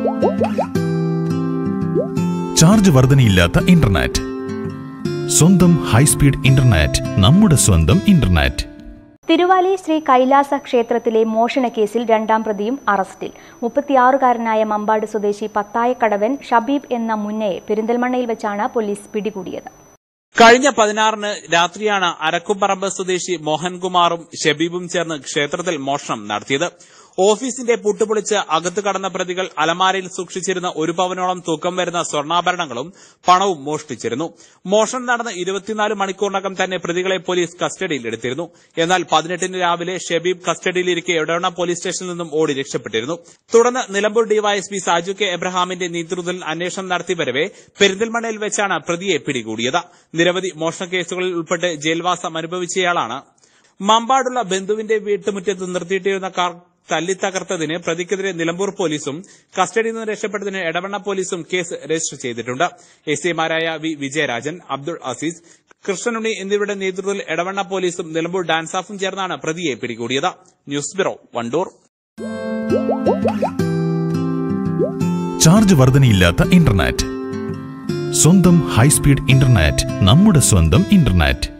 charge വർധനയില്ലാത്ത internet സ്വന്തം high speed internet നമ്മുടെ സ്വന്തം ഇന്റർനെറ്റ് തിരുവാലി ശ്രീ കൈലാസ ക്ഷേത്രത്തിലെ മോഷണക്കേസിൽ രണ്ടാം പ്രതിയും അറസ്റ്റിൽ മുപ്പത്തിയാറുകാരനായ മമ്പാട് സ്വദേശി പത്തായക്കടവൻ ഷബീബ് എന്ന മുന്നയെ പെരിന്തൽമണ്ണയിൽ വെച്ചാണ് പോലീസ് പിടികൂടിയത് കഴിഞ്ഞ പതിനാറിന് രാത്രിയാണ് അരക്കുംപറമ്പ് സ്വദേശി മോഹൻകുമാറും ഷബീബും ചേർന്ന് ക്ഷേത്രത്തിൽ മോഷണം നടത്തിയത് ഓഫീസിന്റെ പൂട്ടുപൊളിച്ച് അകത്ത് കടന്ന പ്രതികൾ അലമാരയിൽ സൂക്ഷിച്ചിരുന്ന ഒരു പവനോളം തൂക്കം വരുന്ന സ്വർണ്ണാഭരണങ്ങളും പണവും മോഷ്ടിച്ചിരുന്നു മോഷണം നടന്ന ഇരുപത്തിനാല് മണിക്കൂറിനകം തന്നെ പ്രതികളെ പോലീസ് കസ്റ്റഡിയിൽ എടുത്തിരുന്നു എന്നാൽ പതിനെട്ടിന് രാവിലെ ഷബീബ് കസ്റ്റഡിയിലിരിക്കെ എടവണ്ണ പോലീസ് സ്റ്റേഷനിൽ നിന്നും ഓടി രക്ഷപ്പെട്ടിരുന്നു തുടർന്ന് നിലമ്പൂർ ഡിവൈഎസ്പി സാജു കെ എബ്രഹാമിന്റെ നേതൃത്വത്തിൽ അന്വേഷണം നടത്തി വരവെ പെരിന്തൽമണ്ണയിൽ വെച്ചാണ് പ്രതിയെ പിടികൂടിയത് നിരവധി മോഷണ കേസുകളിൽ ഉൾപ്പെട്ട് ജയിൽവാസം അനുഭവിച്ചയാളാണ് മമ്പാടുള്ള ബന്ധുവിന്റെ വീട്ടുമുറ്റത്ത് നിർത്തിയിട്ടിരുന്ന കാർ തല്ലിത്തകർത്തതിന് പ്രതിക്കെതിരെ നിലമ്പൂർ പോലീസും കസ്റ്റഡിയിൽ നിന്ന് രക്ഷപ്പെട്ടതിന് എടവണ്ണ പോലീസും കേസ് രജിസ്റ്റർ ചെയ്തിട്ടുണ്ട് എസ് ഐമാരായ വി വിജയരാജൻ അബ്ദുൾ അസീസ് കൃഷ്ണനുണ്ണി എന്നിവരുടെ നേതൃത്വത്തിൽ എടവണ്ണ പോലീസും നിലമ്പൂർ ഡാൻസാഫും ചേർന്നാണ് പ്രതിയെ പിടികൂടിയത് ന്യൂസ് ബ്യൂറോ വണ്ടൂർ ചാർജ് വർധനയില്ലാത്ത ഇന്റർനെറ്റ് സ്വന്തം ഹൈസ്പീഡ് ഇന്റർനെറ്റ് നമ്മുടെ സ്വന്തം ഇന്റർനെറ്റ്